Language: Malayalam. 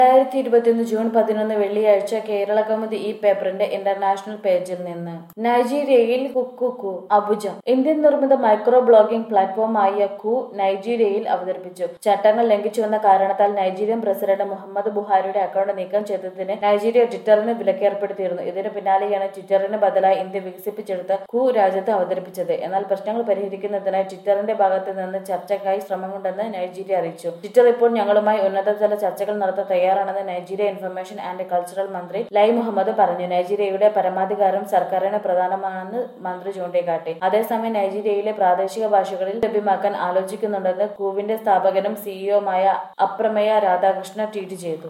രണ്ടായിരത്തി ഇരുപത്തിയൊന്ന് ജൂൺ പതിനൊന്ന് വെള്ളിയാഴ്ച കേരള കൗമുദി ഈ പേപ്പറിന്റെ ഇന്റർനാഷണൽ പേജിൽ നിന്ന് നൈജീരിയയിൽ കുക്കുക്കു അബുജ ഇന്ത്യൻ നിർമ്മിത മൈക്രോ ബ്ലോഗിംഗ് പ്ലാറ്റ്ഫോമായ കു നൈജീരിയയിൽ അവതരിപ്പിച്ചു ചട്ടങ്ങൾ ലംഘിച്ചുവെന്ന കാരണത്താൽ നൈജീരിയൻ പ്രസിഡന്റ് മുഹമ്മദ് ബുഹാരിയുടെ അക്കൗണ്ട് നീക്കം ചെയ്തതിന് നൈജീരിയ ട്വിറ്ററിന് വിലക്ക് ഏർപ്പെടുത്തിയിരുന്നു ഇതിന് പിന്നാലെയാണ് ട്വിറ്ററിന് ബദലായി ഇന്ത്യ വികസിപ്പിച്ചെടുത്ത കു രാജ്യത്ത് അവതരിപ്പിച്ചത് എന്നാൽ പ്രശ്നങ്ങൾ പരിഹരിക്കുന്നതിനായി ട്വിറ്ററിന്റെ ഭാഗത്ത് നിന്ന് ചർച്ചയ്ക്കായി ശ്രമമുണ്ടെന്ന് നൈജീരിയ അറിയിച്ചു ട്വിറ്റർ ഇപ്പോൾ ഞങ്ങളുമായി ഉന്നതതല ചർച്ചകൾ നടത്താൻ തയ്യാറാണെന്ന് നൈജീരിയ ഇൻഫർമേഷൻ ആൻഡ് കൾച്ചറൽ മന്ത്രി ലൈ മുഹമ്മദ് പറഞ്ഞു നൈജീരിയയുടെ പരമാധികാരം സർക്കാരിന് പ്രധാനമാണെന്ന് മന്ത്രി ചൂണ്ടിക്കാട്ടി അതേസമയം നൈജീരിയയിലെ പ്രാദേശിക ഭാഷകളിൽ ലഭ്യമാക്കാൻ ആലോചിക്കുന്നുണ്ടെന്ന് കൂവിന്റെ സ്ഥാപകനും സിഇഒമായ അപ്രമേയ രാധാകൃഷ്ണ ട്വീറ്റ് ചെയ്തു